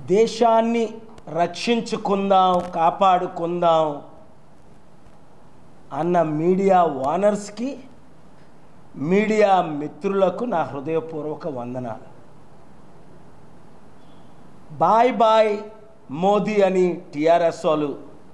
దేశాన్ని రక్షించుకుందాం కాపాడుకుందాం అన్న మీడియా ఓనర్స్కి మీడియా మిత్రులకు నా హృదయపూర్వక వందనాలు బాయ్ బాయ్ మోదీ అని టిఆర్ఎస్ వాళ్ళు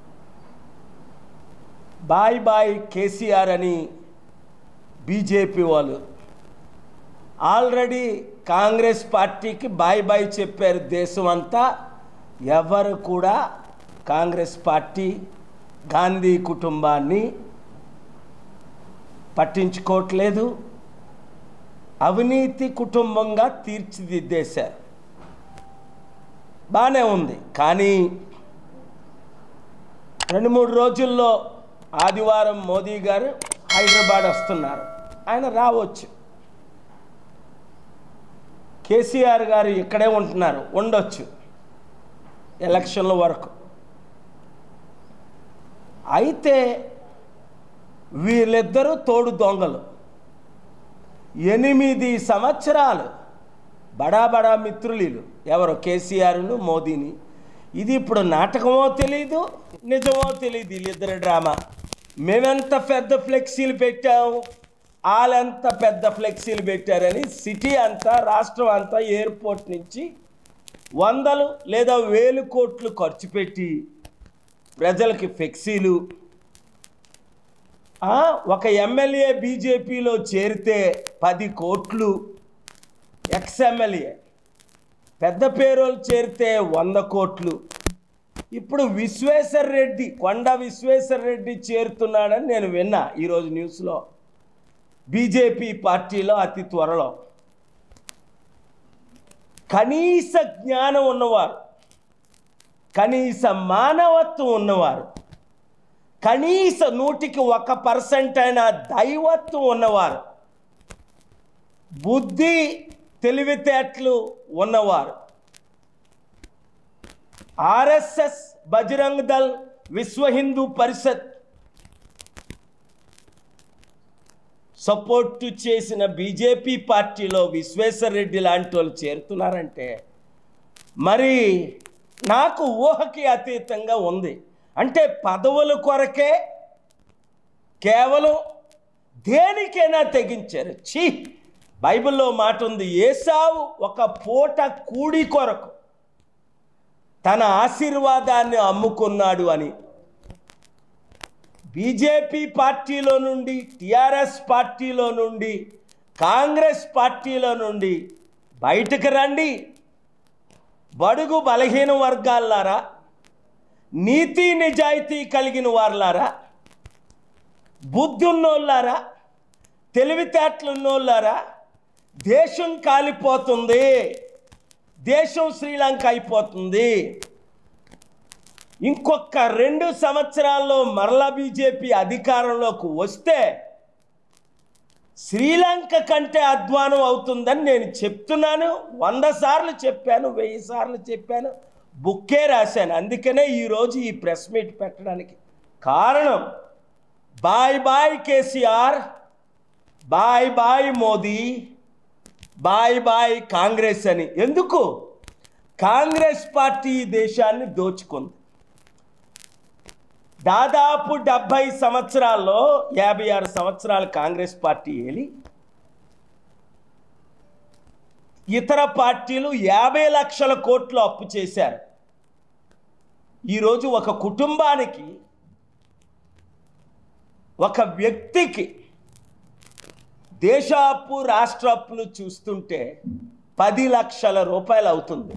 బాయ్ బాయ్ కేసీఆర్ అని బీజేపీ వాళ్ళు ఆల్రెడీ కాంగ్రెస్ పార్టీకి బాయ్ బాయ్ చెప్పారు దేశం అంతా ఎవరు కూడా కాంగ్రెస్ పార్టీ గాంధీ కుటుంబాన్ని పట్టించుకోవట్లేదు అవినీతి కుటుంబంగా తీర్చిదిద్దేశారు బాగానే ఉంది కానీ రెండు మూడు రోజుల్లో ఆదివారం మోదీ గారు హైదరాబాద్ వస్తున్నారు ఆయన రావచ్చు కేసీఆర్ గారు ఇక్కడే ఉంటున్నారు ఉండొచ్చు ఎలక్షన్ల వరకు అయితే వీళ్ళిద్దరూ తోడు దొంగలు ఎనిమిది సంవత్సరాలు బడా బడా మిత్రులు ఎవరు కేసీఆర్ను మోదీని ఇది ఇప్పుడు నాటకమో తెలీదు నిజమో తెలియదు వీళ్ళిద్దరు డ్రామా మేమెంత పెద్ద ఫ్లెక్సీలు పెట్టాము వాళ్ళెంత పెద్ద ఫ్లెక్సీలు పెట్టారని సిటీ అంతా రాష్ట్రం అంతా ఎయిర్పోర్ట్ నుంచి వందలు లేదా వేలు కోట్లు ఖర్చు పెట్టి ప్రజలకి ఫ్లెక్సీలు ఆ, ఒక ఎమ్మెల్యే బీజేపీలో చేరితే పది కోట్లు ఎక్స్ ఎమ్మెల్యే పెద్ద పేరోలు చేరితే వంద కోట్లు ఇప్పుడు విశ్వేశ్వర్ రెడ్డి కొండ విశ్వేశ్వర్ రెడ్డి చేరుతున్నాడని నేను విన్నా ఈరోజు న్యూస్లో బీజేపీ పార్టీలో అతి త్వరలో కనీస జ్ఞానం ఉన్నవారు కనీస మానవత్వం ఉన్నవారు కనీస నూటికి ఒక పర్సెంట్ అయిన దైవత్వం ఉన్నవారు బుద్ధి తెలివితేటలు ఉన్నవారు ఆర్ఎస్ఎస్ బజరంగ్ దళ్ విశ్వ హిందూ పరిషత్ సపోర్ట్ చేసిన బీజేపీ పార్టీలో విశ్వేశ్వర్ రెడ్డి లాంటి వాళ్ళు చేరుతున్నారంటే మరి నాకు ఊహకి అతీతంగా ఉంది అంటే పదవుల కొరకే కేవలం దేనికైనా తెగించారు ఛీ బైబిల్లో మాట ఉంది ఏసావు ఒక పూట కూడి కొరకు తన ఆశీర్వాదాన్ని అమ్ముకున్నాడు అని బీజేపీ పార్టీలో నుండి టిఆర్ఎస్ పార్టీలో నుండి కాంగ్రెస్ పార్టీలో నుండి బయటకు రండి బడుగు బలహీన వర్గాలారా నీతి నిజాయితీ కలిగిన వారులారా బుద్ధి ఉన్నోళ్ళారా తెలివితేటలున్నోళ్ళారా దేశం కాలిపోతుంది దేశం శ్రీలంక అయిపోతుంది ఇంకొక రెండు సంవత్సరాల్లో మరలా బీజేపీ అధికారంలోకి వస్తే శ్రీలంక కంటే అధ్వానం అవుతుందని నేను చెప్తున్నాను వంద సార్లు చెప్పాను వెయ్యి సార్లు చెప్పాను బుక్కే రాశాను అందుకనే ఈరోజు ఈ ప్రెస్ మీట్ పెట్టడానికి కారణం bye bye KCR bye bye Modi bye bye Congress అని ఎందుకు కాంగ్రెస్ పార్టీ ఈ దేశాన్ని దోచుకుంది దాదాపు డెబ్భై సంవత్సరాల్లో యాభై ఆరు సంవత్సరాలు కాంగ్రెస్ పార్టీ ఏలి ఇతర పార్టీలు యాభై లక్షల కోట్లు అప్పు చేశారు ఈరోజు ఒక కుటుంబానికి ఒక వ్యక్తికి దేశ అప్పు రాష్ట్ర అప్పులు చూస్తుంటే పది లక్షల రూపాయలు అవుతుంది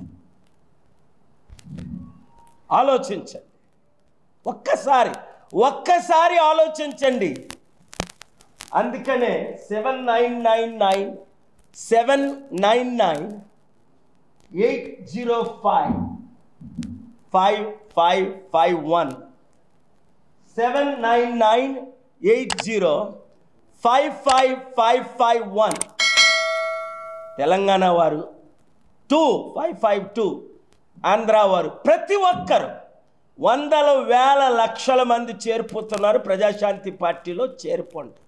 ఆలోచించండి ఒక్కసారి ఒక్కసారి ఆలోచించండి అందుకనే seven nine nine nine seven nine nine eight zero five five five five one seven nine nine eight zero five five five five one Telangana వారు two five five two Andhra వారు ప్రతి ఒక్కరు వందల వేల లక్షల మంది చేరిపోతున్నారు ప్రజాశాంతి పార్టీలో చేరిపోండి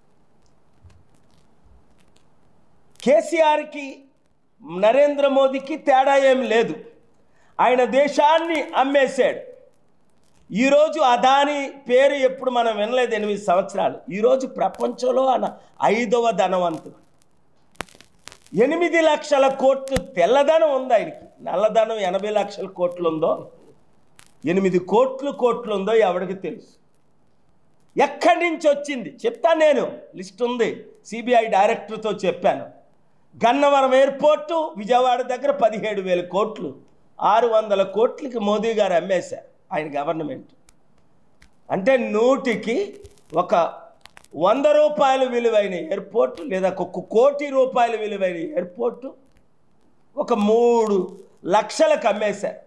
కేసీఆర్కి నరేంద్ర మోదీకి తేడా ఏమి లేదు ఆయన దేశాన్ని అమ్మేశాడు ఈరోజు అదాని పేరు ఎప్పుడు మనం వినలేదు ఎనిమిది సంవత్సరాలు ఈరోజు ప్రపంచంలో ఆయన ఐదవ ధనవంతుడు ఎనిమిది లక్షల కోట్లు తెల్లధనం ఉంది ఆయనకి నల్లధనం ఎనభై లక్షల కోట్లు ఉందో ఎనిమిది కోట్లు కోట్లు ఉందో ఎవరికి తెలుసు ఎక్కడి నుంచి వచ్చింది చెప్తాను నేను లిస్ట్ ఉంది సిబిఐ డైరెక్టర్తో చెప్పాను గన్నవరం ఎయిర్పోర్టు విజయవాడ దగ్గర పదిహేడు వేల కోట్లు ఆరు వందల కోట్లకి మోదీ గారు అమ్మేశారు ఆయన గవర్నమెంట్ అంటే నూటికి ఒక వంద రూపాయలు విలువైన ఎయిర్పోర్ట్ లేదా ఒక కోటి రూపాయల విలువైన ఎయిర్పోర్టు ఒక మూడు లక్షలకు అమ్మేశారు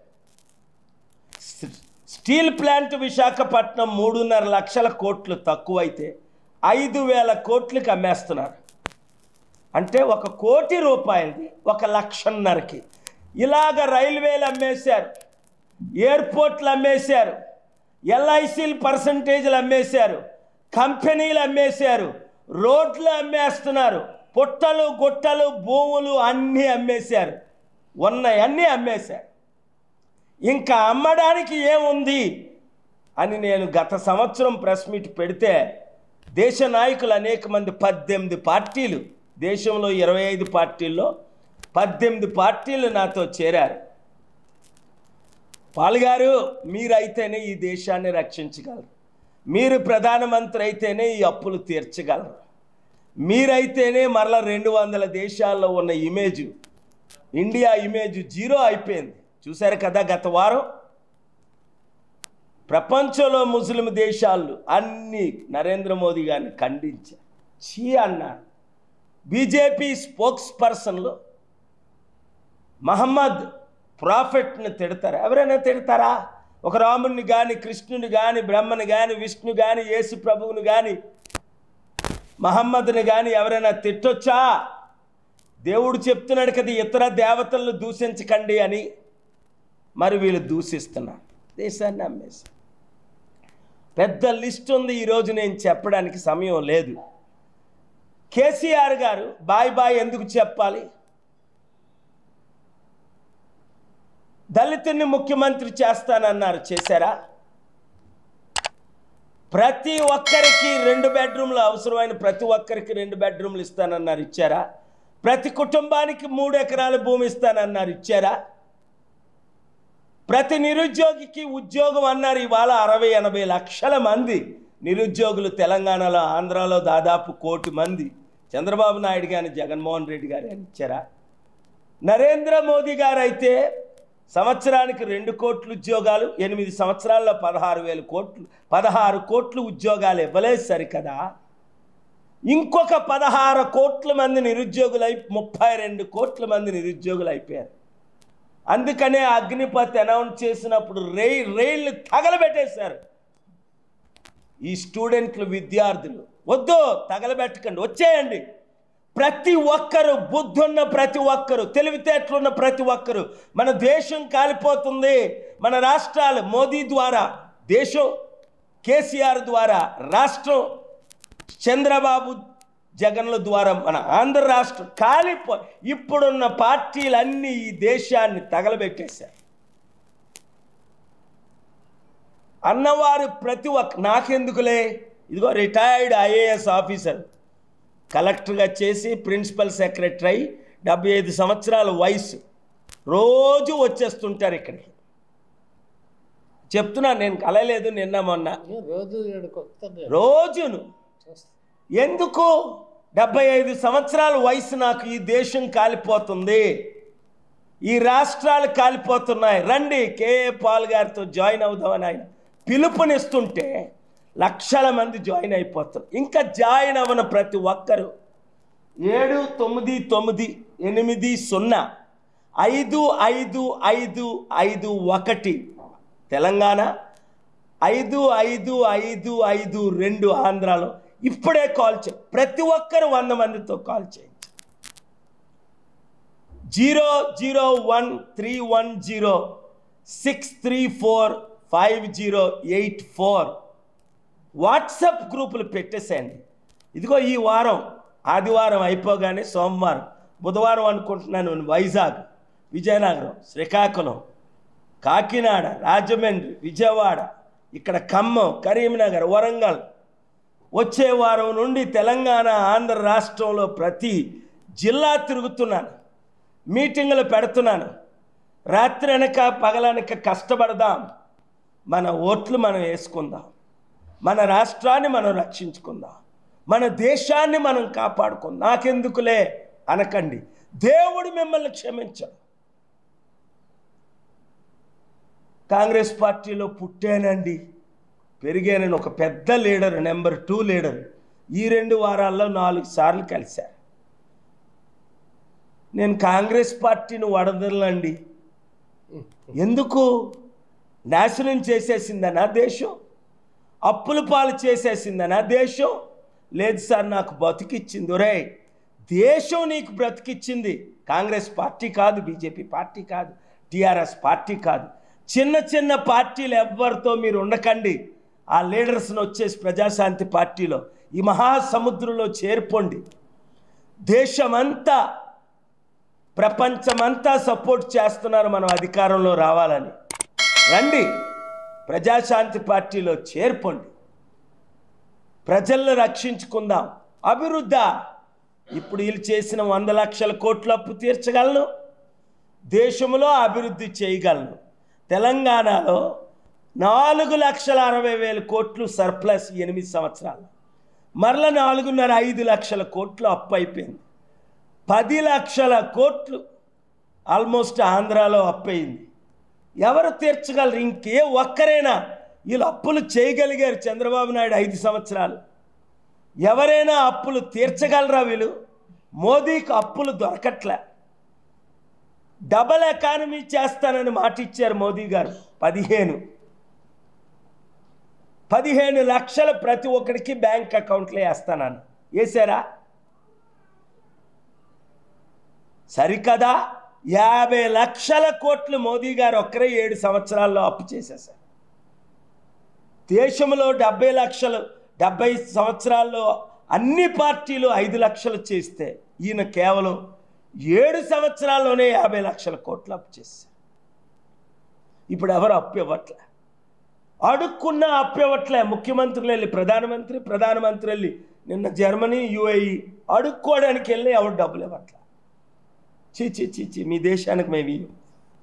స్టీల్ ప్లాంట్ విశాఖపట్నం మూడున్నర లక్షల కోట్లు తక్కువైతే ఐదు వేల కోట్లకి అమ్మేస్తున్నారు అంటే ఒక కోటి రూపాయలది ఒక లక్షన్నరకి ఇలాగ రైల్వేలు అమ్మేశారు ఎయిర్పోర్ట్లు అమ్మేశారు ఎల్ఐసీలు పర్సంటేజ్లు అమ్మేశారు కంపెనీలు అమ్మేశారు రోడ్లు అమ్మేస్తున్నారు పుట్టలు గుట్టలు భూములు అన్నీ అమ్మేశారు ఉన్నవన్నీ అమ్మేశారు ఇంకా అమ్మడానికి ఏముంది అని నేను గత సంవత్సరం ప్రెస్ మీట్ పెడితే దేశ నాయకులు అనేక మంది పద్దెనిమిది పార్టీలు దేశంలో ఇరవై ఐదు పార్టీల్లో పద్దెనిమిది పార్టీలు నాతో చేరారు పాల్గారు మీరైతేనే ఈ దేశాన్ని రక్షించగలరు మీరు ప్రధానమంత్రి అయితేనే ఈ అప్పులు తీర్చగలరు మీరైతేనే మరలా రెండు వందల దేశాల్లో ఉన్న ఇమేజ్ ఇండియా ఇమేజ్ జీరో అయిపోయింది చూశారు కదా గత వారం ప్రపంచంలో ముస్లిం దేశాలు అన్ని నరేంద్ర మోదీ గారిని ఖండించారు చీ అన్నారు బీజేపీ స్పోక్స్ పర్సన్లు మహమ్మద్ ప్రాఫెట్ని తిడతారు ఎవరైనా తిడతారా ఒక రాముడిని కానీ కృష్ణుని కానీ బ్రహ్మని కానీ విష్ణు కానీ యేసు ప్రభువుని కానీ మహమ్మద్ని కానీ ఎవరైనా తిట్టొచ్చా దేవుడు చెప్తున్నాడు కదా ఇతర దేవతలను దూషించకండి అని మరి వీళ్ళు దూషిస్తున్నారు దేశాన్ని అమ్మేసి పెద్ద లిస్ట్ ఉంది ఈరోజు నేను చెప్పడానికి సమయం లేదు కేసీఆర్ గారు బాయ్ బాయ్ ఎందుకు చెప్పాలి దళితుని ముఖ్యమంత్రి చేస్తానన్నారు చేశారా ప్రతి ఒక్కరికి రెండు బెడ్రూమ్లు అవసరమైన ప్రతి ఒక్కరికి రెండు బెడ్రూమ్లు ఇస్తానన్నారు ఇచ్చారా ప్రతి కుటుంబానికి మూడు ఎకరాల భూమి ఇస్తానన్నారు ఇచ్చారా ప్రతి నిరుద్యోగికి ఉద్యోగం అన్నారు ఇవాళ అరవై ఎనభై లక్షల మంది నిరుద్యోగులు తెలంగాణలో ఆంధ్రాలో దాదాపు కోటి మంది చంద్రబాబు నాయుడు గాని జగన్మోహన్ రెడ్డి గారు అని ఇచ్చారా నరేంద్ర మోదీ గారు అయితే సంవత్సరానికి రెండు కోట్ల ఉద్యోగాలు ఎనిమిది సంవత్సరాల్లో పదహారు వేల కోట్లు పదహారు కోట్లు ఉద్యోగాలు ఇవ్వలేదు సరికదా ఇంకొక పదహారు కోట్ల మంది నిరుద్యోగులై ముప్పై రెండు కోట్ల మంది నిరుద్యోగులు అయిపోయారు అందుకనే అగ్నిపత్ అనౌన్స్ చేసినప్పుడు రే రైళ్లు తగలబెట్టేశారు ఈ స్టూడెంట్లు విద్యార్థులు వద్దు తగలబెట్టకండి వచ్చేయండి ప్రతి ఒక్కరు బుద్ధున్న ప్రతి ఒక్కరు తెలివితేటలున్న ప్రతి ఒక్కరు మన దేశం కాలిపోతుంది మన రాష్ట్రాలు మోదీ ద్వారా దేశం కేసీఆర్ ద్వారా రాష్ట్రం చంద్రబాబు జగన్ల ద్వారా మన ఆంధ్ర రాష్ట్రం కాలిపో ఇప్పుడున్న పార్టీలన్నీ ఈ దేశాన్ని తగలబెట్టేశారు అన్నవారు ప్రతి ఒక్క నాకెందుకులే ఇదిగో రిటైర్డ్ ఐఏఎస్ ఆఫీసర్ కలెక్టర్గా చేసి ప్రిన్సిపల్ సెక్రటరీ అయి డెబ్బై ఐదు సంవత్సరాల వయసు రోజు వచ్చేస్తుంటారు ఇక్కడికి చెప్తున్నా నేను కలలేదు నిన్న మొన్న ఏ రోజు ఇక్కడికి వస్తాను రోజును ఎందుకు డెబ్బై ఐదు సంవత్సరాల వయసు నాకు ఈ దేశం కాలిపోతుంది ఈ రాష్ట్రాలు కాలిపోతున్నాయి రండి కేఏ పాల్ గారితో జాయిన్ అవుదామని ఆయన పిలుపునిస్తుంటే లక్షల మంది జాయిన్ అయిపోతారు ఇంకా జాయిన్ అవ్వన ప్రతి ఒక్కరు ఏడు తొమ్మిది తొమ్మిది ఎనిమిది సున్నా ఐదు ఐదు ఐదు ఐదు ఒకటి తెలంగాణ ఐదు ఐదు ఐదు ఐదు రెండు ఆంధ్రాలో ఇప్పుడే కాల్ చేయి ప్రతి ఒక్కరు వంద మందితో కాల్ చేయండి zero zero one three one zero six three four five zero eight four WhatsApp గ్రూపులు పెట్టేసేయండి ఇదిగో ఈ వారం ఆదివారం అయిపోగానే సోమవారం బుధవారం అనుకుంటున్నాను వైజాగ్ విజయనగరం శ్రీకాకుళం కాకినాడ రాజమండ్రి విజయవాడ ఇక్కడ ఖమ్మం కరీంనగర్ వరంగల్ వచ్చే వారం నుండి తెలంగాణ ఆంధ్ర రాష్ట్రంలో ప్రతి జిల్లా తిరుగుతున్నాను మీటింగులు పెడుతున్నాను రాత్రి అనక పగలనక కష్టపడదాం మన ఓట్లు మనం వేసుకుందాం మన రాష్ట్రాన్ని మనం రక్షించుకుందాం మన దేశాన్ని మనం కాపాడుకుందాం నాకెందుకులే అనకండి దేవుడు మిమ్మల్ని క్షమించడు కాంగ్రెస్ పార్టీలో పుట్టానండి పెరిగానని ఒక పెద్ద లీడర్ నెంబర్ టూ లీడర్ ఈ రెండు వారాల్లో నాలుగు సార్లు కలిశారు నేను కాంగ్రెస్ పార్టీని వడదలండి ఎందుకు నాశనం చేసేసిందనా దేశం అప్పుల పాలు చేసేసిందనా దేశం లేదు సార్ నాకు బతికిచ్చింది ఒరే దేశం నీకు బ్రతికిచ్చింది కాంగ్రెస్ పార్టీ కాదు బీజేపీ పార్టీ కాదు టీఆర్ఎస్ పార్టీ కాదు చిన్న చిన్న పార్టీలు ఎవ్వరితో మీరు ఉండకండి ఆ లీడర్స్ని వచ్చేసి ప్రజాశాంతి పార్టీలో ఈ మహాసముద్రంలో చేర్పండి దేశమంతా ప్రపంచమంతా సపోర్ట్ చేస్తున్నారు మనం అధికారంలో రావాలని రండి ప్రజాశాంతి పార్టీలో చేర్పండి ప్రజలను రక్షించుకుందాం అభివృద్ధ ఇప్పుడు వీళ్ళు చేసిన వంద లక్షల కోట్ల అప్పు తీర్చగలను దేశంలో అభివృద్ధి చేయగలను తెలంగాణలో నాలుగు లక్షల అరవై వేల కోట్లు సర్ప్లస్ ఎనిమిది సంవత్సరాలు మరల నాలుగున్నర ఐదు లక్షల కోట్లు అప్పు అయిపోయింది పది లక్షల కోట్లు ఆల్మోస్ట్ ఆంధ్రాలో అప్పయింది ఎవరు తీర్చగలరు ఇంకే ఒక్కరైనా వీళ్ళు అప్పులు చేయగలిగారు చంద్రబాబు నాయుడు ఐదు సంవత్సరాలు ఎవరైనా అప్పులు తీర్చగలరా వీళ్ళు మోదీకి అప్పులు దొరకట్లే డబల్ ఎకానమీ చేస్తానని మాట ఇచ్చారు మోదీ గారు పదిహేను పదిహేను లక్షలు ప్రతి ఒక్కడికి బ్యాంక్ అకౌంట్లో వేస్తానని వేసారా సరికదా యాభై లక్షల కోట్లు మోదీ గారు ఒక్కరే ఏడు సంవత్సరాల్లో అప్పు చేసేసారు దేశంలో డెబ్బై లక్షలు డెబ్బై సంవత్సరాల్లో అన్ని పార్టీలు ఐదు లక్షలు చేస్తే ఈయన కేవలం ఏడు సంవత్సరాల్లోనే యాభై లక్షల కోట్లు అప్పు చేశారు ఇప్పుడు ఎవరు అప్పు ఇవ్వట్లే అడుక్కున్న అప్పు ఇవ్వట్లే ముఖ్యమంత్రులు వెళ్ళి ప్రధానమంత్రి ప్రధానమంత్రి వెళ్ళి నిన్న జర్మనీ యుఏఈ అడుక్కోవడానికి వెళ్ళి ఎవరు డబ్బులు ఇవ్వట్లే చీ చీ చీ చీ మీ దేశానికి మేము ఇయ్యం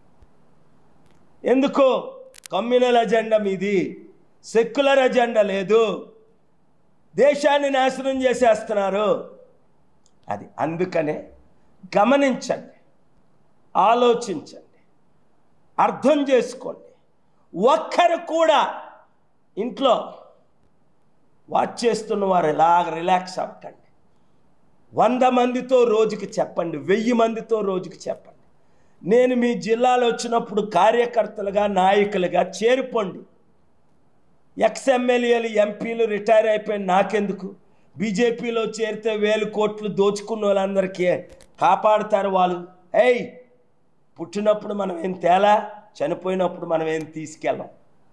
ఎందుకు కమ్యూనల్ అజెండా మీది సెక్యులర్ అజెండా లేదు దేశాన్ని నాశనం చేసేస్తున్నారు అది అందుకనే గమనించండి ఆలోచించండి అర్థం చేసుకోండి ఒక్కరు కూడా ఇంట్లో వాచ్ చేస్తున్న వారు ఇలాగ రిలాక్స్ అవ్వకండి వంద మందితో రోజుకి చెప్పండి వెయ్యి మందితో రోజుకి చెప్పండి నేను మీ జిల్లాలో వచ్చినప్పుడు కార్యకర్తలుగా నాయకులుగా చేరిపోండి ఎక్స్ఎమ్మెల్యేలు ఎంపీలు రిటైర్ అయిపోయిన నాకెందుకు బీజేపీలో చేరితే వేలు కోట్లు దోచుకున్న వాళ్ళందరికీ కాపాడుతారు వాళ్ళు ఏయ్ పుట్టినప్పుడు మనం ఏం తేలా చనిపోయినప్పుడు మనం ఏం తీసుకెళ్ళాం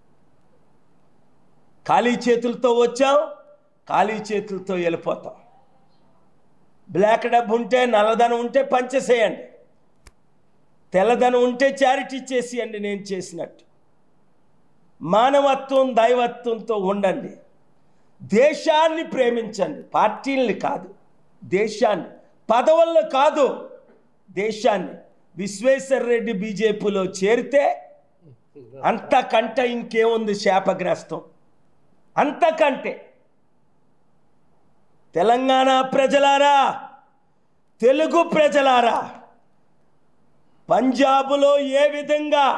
ఖాళీ చేతులతో వచ్చాం ఖాళీ చేతులతో వెళ్ళిపోతాం బ్లాక్ డబ్బు ఉంటే నల్లధనం ఉంటే పంచేసేయండి తెల్లధనం ఉంటే చారిటీ చేసేయండి నేను చేసినట్టు మానవత్వం దైవత్వంతో ఉండండి దేశాన్ని ప్రేమించండి పార్టీల్ని కాదు దేశాన్ని పదవులను కాదు దేశాన్ని విశ్వేశ్వర రెడ్డి బీజేపీలో చేరితే అంతకంటే ఇంకేముంది శాపగ్రస్తం అంతకంటే తెలంగాణ ప్రజలారా తెలుగు ప్రజలారా పంజాబులో ఏ విధంగా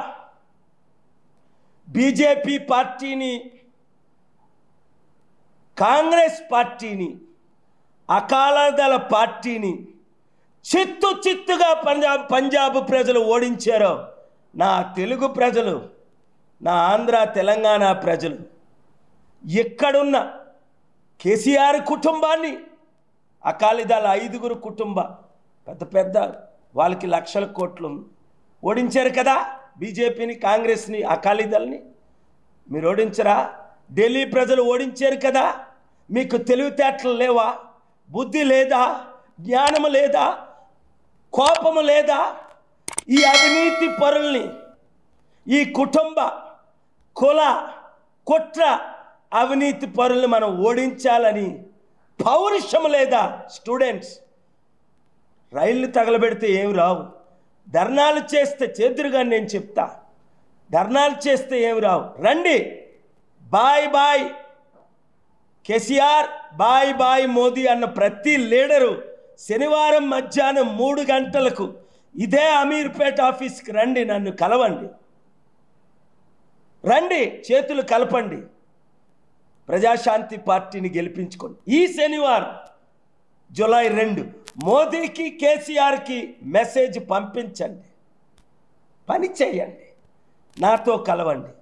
బీజేపీ పార్టీని కాంగ్రెస్ పార్టీని అకాలదళ పార్టీని చిత్తు చిత్తుగా పంజాబ్ పంజాబ్ ప్రజలు ఓడించారో నా తెలుగు ప్రజలు నా ఆంధ్ర తెలంగాణ ప్రజలు ఎక్కడున్న కేసీఆర్ కుటుంబాన్ని అకాలీదళ ఐదుగురు కుటుంబ పెద్ద పెద్ద వాళ్ళకి లక్షల కోట్లు ఓడించారు కదా బీజేపీని కాంగ్రెస్ని అకాలీదళని మీరు ఓడించరా ఢిల్లీ ప్రజలు ఓడించారు కదా మీకు తెలివితేటలు లేవా బుద్ధి లేదా జ్ఞానము లేదా కోపము లేదా ఈ అవినీతి పరుల్ని ఈ కుటుంబ కుల కుట్ర అవినీతి పరులు మనం ఓడించాలని పౌరుషం లేదా స్టూడెంట్స్ రైళ్ళు తగలబెడితే ఏమి రావు ధర్నాలు చేస్తే చేతురుగా నేను చెప్తా ధర్నాలు చేస్తే ఏమి రావు రండి bye bye KCR bye bye Modi అన్న ప్రతి లీడరు శనివారం మధ్యాహ్నం మూడు గంటలకు ఇదే అమీర్పేట ఆఫీస్కి రండి నన్ను కలవండి రండి చేతులు కలపండి ప్రజాశాంతి పార్టీని గెలిపించుకోండి ఈ శనివారం జూలై రెండు మోదీకి కేసీఆర్కి మెసేజ్ పంపించండి పని చేయండి నాతో కలవండి